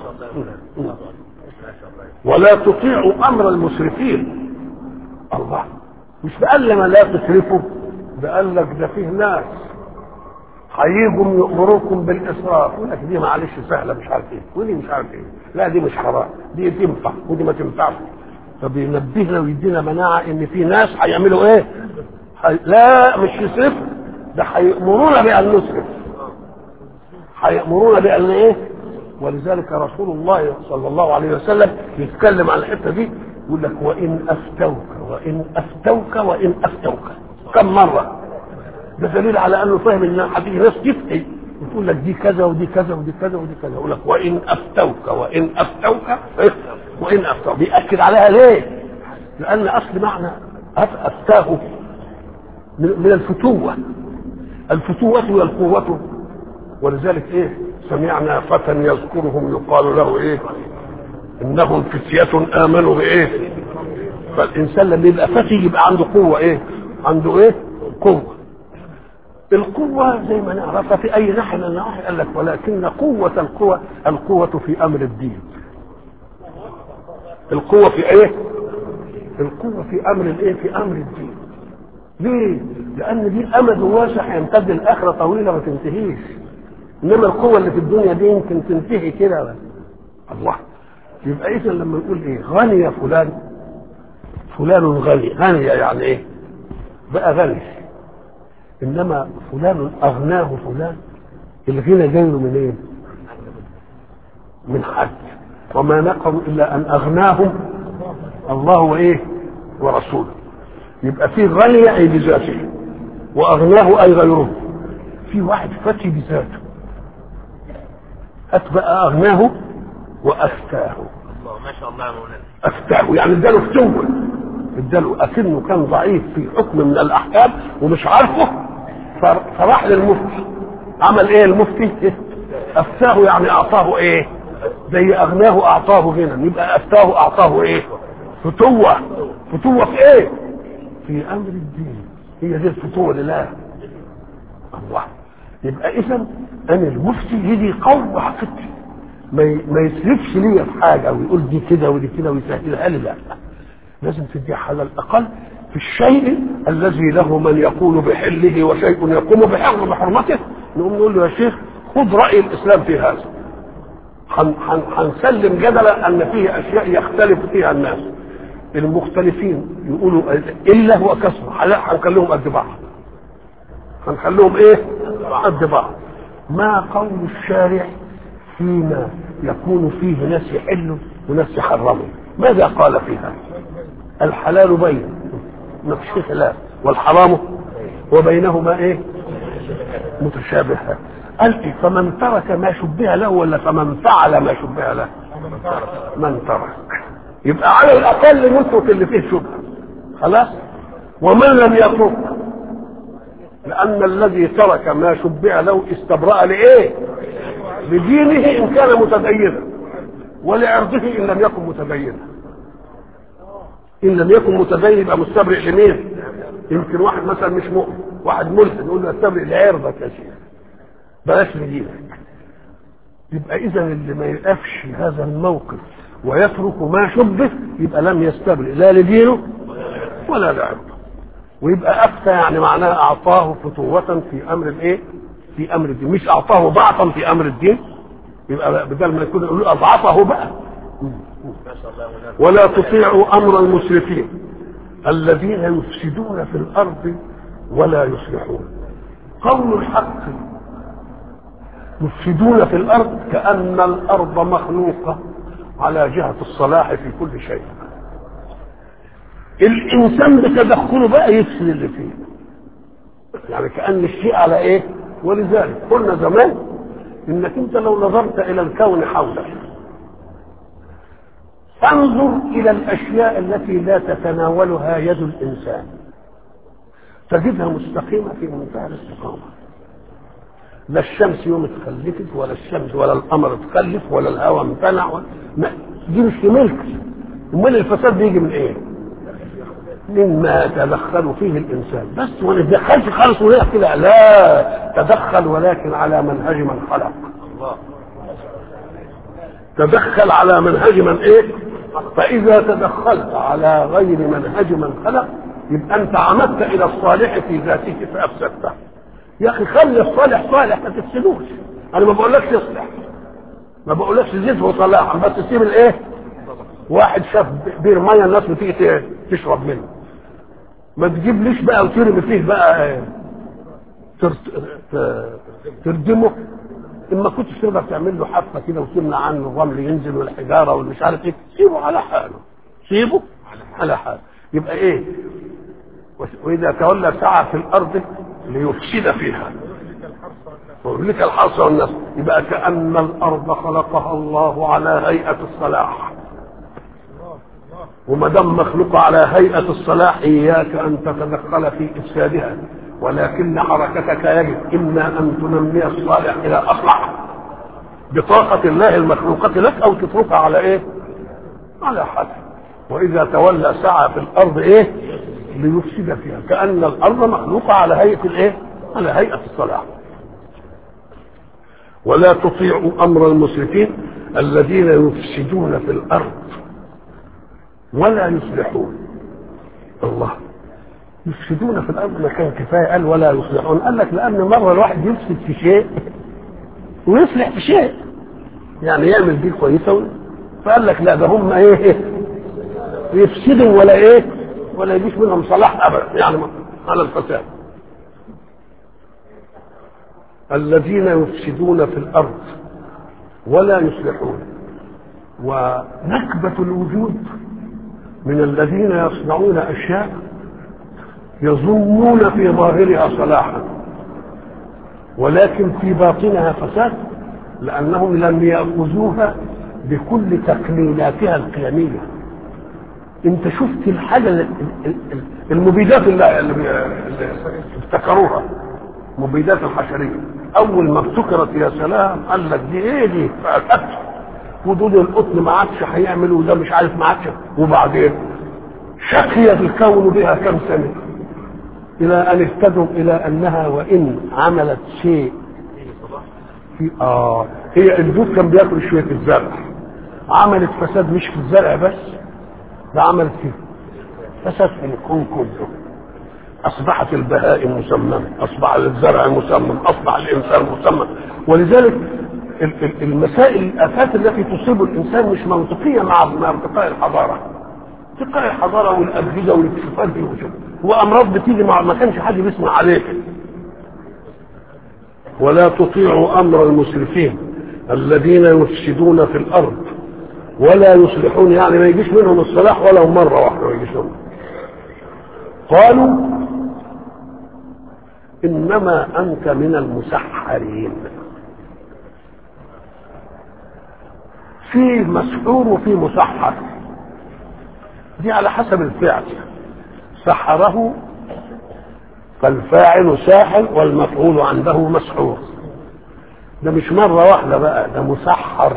ولا تطيعوا امر المسرفين الله مش بقال لما لا تسرفوا ده قال لك ده فيه ناس هيجوا يأمروكم بالإسراف يقول لك دي معلش سهلة مش عارف إيه ودي مش عارف إيه لا دي مش حرام دي تنفع ودي ما تنفعش فبينبهنا ويدينا مناعة إن في ناس هيعملوا إيه؟ حي... لا مش يسرفوا ده هيأمرونا بأن نسرف هيأمرونا بأن إيه؟ ولذلك رسول الله صلى الله عليه وسلم يتكلم عن الحتة دي يقول لك وإن أفتوك وإن أفتوك وإن أفتوك كم مرة ده دليل على انه فاهم ان هتيجي ناس تفتي وتقول لك دي كذا ودي كذا ودي كذا ودي كذا يقول لك وان افتوك وان افتوك وان افتوك بياكد عليها ليه؟ لان اصل معنى افتاه من الفتوه الفتوه هي القوه ولذلك ايه؟ سمعنا فتى يذكرهم يقال له ايه؟ انهم فتية امنوا بايه؟ فالانسان لما يبقى فتي يبقى عنده قوه ايه؟ عنده ايه؟ قوه القوة زي ما نعرفها في أي ناحية من النواحي قال لك ولكن قوة القوة القوة في أمر الدين. القوة في إيه؟ القوة في أمر الإيه؟ في أمر الدين. ليه؟ لأن دي أمد واسع يمتد الآخرة طويلة ما تنتهيش. إنما القوة اللي في الدنيا دي يمكن تنتهي كده الله يبقى إذا لما نقول إيه؟ غني فلان فلان غني، غني يعني إيه؟ بقى غني انما فلان اغناه فلان الغنى جاي له منين؟ إيه؟ من حد وما نقموا الا ان اغناهم الله وايه؟ ورسوله يبقى في غني اي بذاته واغناه اي غيره في واحد فتي بذاته هات بقى اغناه وافتاه الله ما شاء الله يا مولانا افتاه يعني اداله فتوه اداله اكنه كان ضعيف في حكم من الاحكام ومش عارفه فراح للمفتي عمل ايه المفتي افتاه يعني اعطاه ايه زي اغناه اعطاه غنى يبقى افتاه اعطاه ايه فتوه فتوه في ايه في امر الدين هي دي الفتوه لله الله يبقى اذا انا المفتي يجي يقوي عقيدتي ما ما يسرفش ليا في حاجه ويقول دي كده ودي كده ويسهلها لي لا لازم تديها على الاقل في الشيء الذي له من يقول بحله وشيء يقوم بحرم بحرمته نقوم نقول له يا شيخ خذ راي الاسلام في هذا هن- هن- هنسلم جدلا ان فيه اشياء يختلف فيها الناس المختلفين يقولوا الا وكسر لا هنخليهم قد بعض هنخليهم ايه قد بعض ما قول الشارع فيما يكون فيه ناس يحلوا وناس يحرموا ماذا قال فيها الحلال بين ما فيش خلاف والحرام وبينهما ايه متشابهات قال إيه؟ فمن ترك ما شبه له ولا فمن فعل ما شبه له من ترك يبقى على الاقل نترك اللي فيه شبهه خلاص ومن لم يترك لان الذي ترك ما شبه له استبرأ لايه لدينه ان كان متدينا ولعرضه ان لم يكن متدينا ان لم يكن متدين يبقى مستبرئ لمين يمكن واحد مثلا مش مؤمن واحد ملحد يقول له استبرئ لعرضك يا شيخ بلاش لدينك يبقى اذا اللي ما يقفش هذا الموقف ويترك ما شبه يبقى لم يستبرئ لا لدينه ولا لعرضه ويبقى افتى يعني معناها اعطاه فتوة في امر الايه؟ في امر الدين مش اعطاه ضعفا في امر الدين يبقى بدل ما يكون يقول اضعفه بقى ما شاء الله مولانا ولا تطيعوا امر المسرفين الذين يفسدون في الارض ولا يصلحون قول الحق يفسدون في الارض كان الارض مخلوقه على جهه الصلاح في كل شيء الانسان بتدخله بقى يفسد اللي فيه يعني كان الشيء على ايه ولذلك قلنا زمان انك انت لو نظرت الى الكون حولك فانظر الى الاشياء التي لا تتناولها يد الانسان تجدها مستقيمه في منتهى الاستقامه لا الشمس يوم اتخلفت ولا الشمس ولا القمر اتخلف ولا الهواء امتنع ولا ما دي مش في ملك امال الفساد بيجي من ايه؟ مما يتدخل فيه الانسان بس وما نتدخلش خالص ونقف كده لا تدخل ولكن على منهج من خلق الله تدخل على منهج من ايه فاذا تدخلت على غير منهج من خلق يبقى انت عمدت الى الصالح في ذاته فافسدته يا اخي خلي الصالح صالح ما تفسدوش انا ما بقولكش اصلح ما بقولكش زده صلاحا بس سيب الايه واحد شاف بير ميه الناس بتيجي ت- تشرب منه ما تجيبليش بقى وترمي فيه بقى آه، ترت- ت- تردمه اما كنت تقدر تعمل له حفه كده وتمنع عنه الرمل ينزل والحجاره والمش عارف ايه سيبه على حاله سيبه على حاله يبقى ايه واذا تولى سعى في الارض ليفسد فيها ويهلك الحرث والنسل يبقى كأن الأرض خلقها الله على هيئة الصلاح وما دام مخلوقة على هيئة الصلاح إياك أن تتدخل في إفسادها ولكن حركتك يجب إما أن تنمي الصالح إلى أصلح بطاقة الله المخلوقة لك أو تتركها على إيه؟ على حد وإذا تولى سعى في الأرض إيه؟ ليفسد فيها كأن الأرض مخلوقة على هيئة الإيه؟ على هيئة الصلاح ولا تطيعوا امر المسرفين الذين يفسدون في الارض ولا يصلحون الله يفسدون في الارض ما كان كفايه قال ولا يصلحون قال لك لان مره الواحد يفسد في شيء ويصلح في شيء يعني يعمل دي كويسه و- فقال لك لا ده هم ايه يفسدوا ولا ايه ولا يجيش منهم صلاح ابدا يعني على الفساد الذين يفسدون في الارض ولا يصلحون ونكبه الوجود من الذين يصنعون اشياء يظنون في ظاهرها صلاحا ولكن في باطنها فساد لانهم لم ياخذوها بكل تقنيناتها القيميه انت شفت الحاجه ال- ال- ال- المبيدات اللي اللي بي- اللي ابتكروها مبيدات الحشريه اول ما ابتكرت يا سلام قال لك دي ايه دي فأكت. ودول القطن ما عادش هيعمل وده مش عارف ما عادش وبعدين شقي الكون بها كم سنه الى ان اهتدوا الى انها وان عملت شيء في اه هي الدود كان بياكل شويه الزرع عملت فساد مش في الزرع بس ده عملت فيه فساد في الكون كله اصبحت البهائم مسممه اصبح الزرع مسمم اصبح الانسان مسمم ولذلك ال- ال- المسائل الافات التي تصيب الانسان مش منطقيه مع مع ارتقاء الحضاره ارتقاء الحضاره والاجهزه والاكتشافات دي وشو. وامراض بتيجي مع ما كانش حد بيسمع عليها ولا تطيعوا امر المسرفين الذين يفسدون في الارض ولا يصلحون يعني ما يجيش منهم الصلاح ولو مره واحده ما يجيش منهم قالوا انما انت من المسحرين في مسحور وفي مسحر دي على حسب الفعل سحره فالفاعل ساحر والمفعول عنده مسحور ده مش مرة واحدة بقى ده مسحر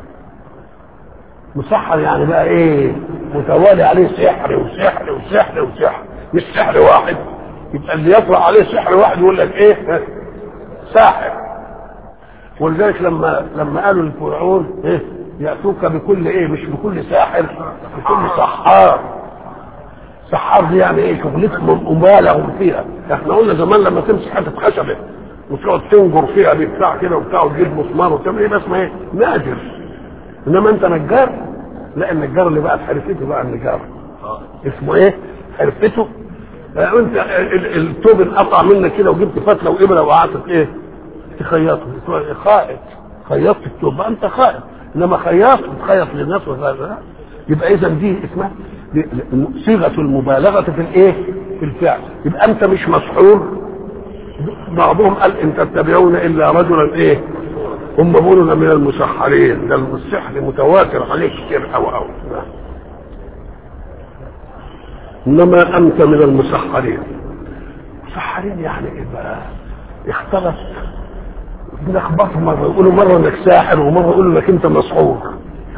مسحر يعني بقى ايه متوالي عليه سحر وسحر وسحر وسحر مش سحر واحد يبقى اللي يطلع عليه سحر واحد يقول لك ايه ساحر ولذلك لما لما قالوا للفرعون ايه ياتوك بكل ايه مش بكل ساحر بكل سحار سحار دي يعني ايه شغلتهم مبالغ فيها احنا قلنا زمان لما تمسك حته خشبه وتقعد تنجر فيها بتاع كده وبتاع وتجيب مسمار وتعمل ايه بس ما ايه ناجر انما انت نجار لا النجار اللي بقى حرفته بقى النجار اسمه ايه حرفته آه، انت ال- ال- الثوب انقطع منك كده وجبت فتله وابره وقعدت ايه تخيطه خائط خيطت الثوب بقى انت خائط انما خياط بتخيط للناس وغيرها يبقى اذا دي اسمها دي- صيغه المبالغه في الايه في الفعل يبقى انت مش مسحور بعضهم قال ان تتبعون الا رجلا ايه هم بيقولوا من المسحرين ده السحر متواتر عليه كتير او او انما انت من المسحرين مسحرين يعني ايه بقى اختلط بنخبطوا مره يقولوا مره انك ساحر ومره يقولوا انك انت مسحور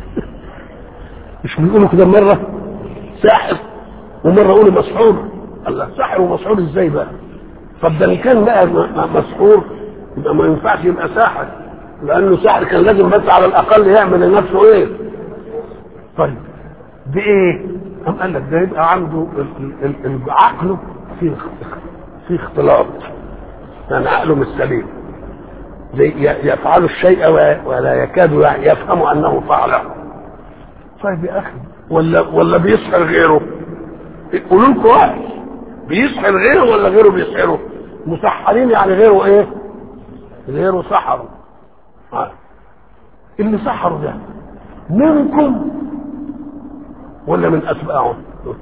مش بيقولوا كده مره ساحر ومره يقولوا مسحور الله ساحر ومسحور ازاي بقى طب ده ان كان بقى م- م- مسحور يبقى ما ينفعش يبقى ساحر لانه ساحر كان لازم بس على الاقل يعمل لنفسه ايه طيب بايه قام قال لك ده يبقى عنده ال- ال- ال- عقله في في اختلاط يعني عقله مش سليم زي ي- يفعل الشيء و- ولا يكاد يفهم انه فعله طيب يا اخي ولا ولا بيسحر غيره قولوا لكم واحد بيسحر غيره ولا غيره بيسحره مسحرين يعني غيره ايه غيره سحره آه. اللي سحروا ده منكم ولا من اتباعه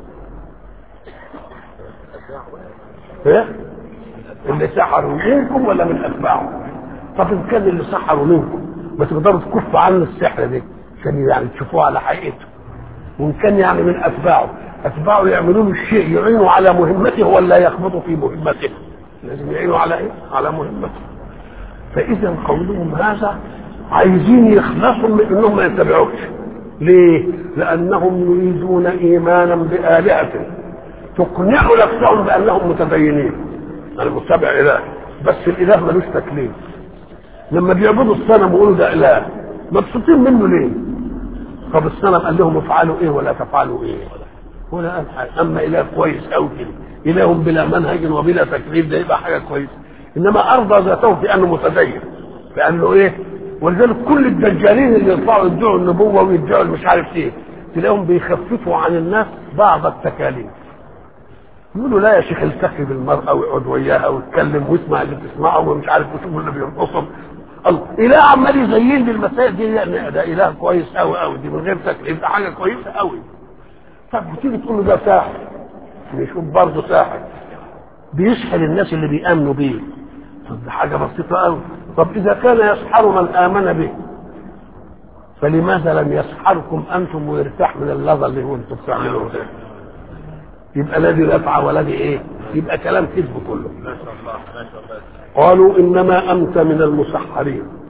ايه اللي سحروا منكم ولا من اتباعه طب ان كان اللي سحروا منكم ما تقدروا تكفوا عنه السحر ده عشان يعني تشوفوه على حقيقته وان كان يعني من اتباعه اتباعه يعملوا له الشيء يعينوا على مهمته ولا يخبطوا في مهمته لازم يعينوا على ايه على مهمته فاذا قولهم هذا عايزين يخلصوا من انهم ما يتبعوش ليه لانهم يريدون ايمانا بالهه تقنع نفسهم بانهم متدينين انا متبع اله بس الاله ملوش تكليف لما بيعبدوا الصنم ويقولوا ده اله مبسوطين منه ليه طب الصنم قال لهم افعلوا ايه ولا تفعلوا ايه ولا قال حاجه اما اله كويس قوي كده اله بلا منهج وبلا تكليف ده يبقى حاجه كويسه انما ارضى ذاته بانه متدين بانه ايه ولذلك كل الدجالين اللي يطلعوا يدعوا النبوه ويدعوا مش عارف ايه تلاقيهم بيخففوا عن الناس بعض التكاليف يقولوا لا يا شيخ التقي بالمرأة ويقعد وياها ويتكلم ويسمع اللي بتسمعه ومش عارف ويشوف اللي بيرقصهم الله إله عمال يزين للمسائل دي يعني ده إله كويس قوي قوي دي من غير تكليف ده حاجة كويسة قوي طب وتيجي تقول له ده ساحر نشوف برضه ساحر بيسحر الناس اللي بيأمنوا بيه طب ده حاجة بسيطة قوي طب إذا كان يسحر من آمن به فلماذا لم يسحركم أنتم ويرتاح من اللظى اللي هو أنتم بتعملوه ده يبقى لا دي رفعة ولا دي ايه يبقى كلام كذب كله ما شاء الله ما شاء الله قالوا انما انت من المسحرين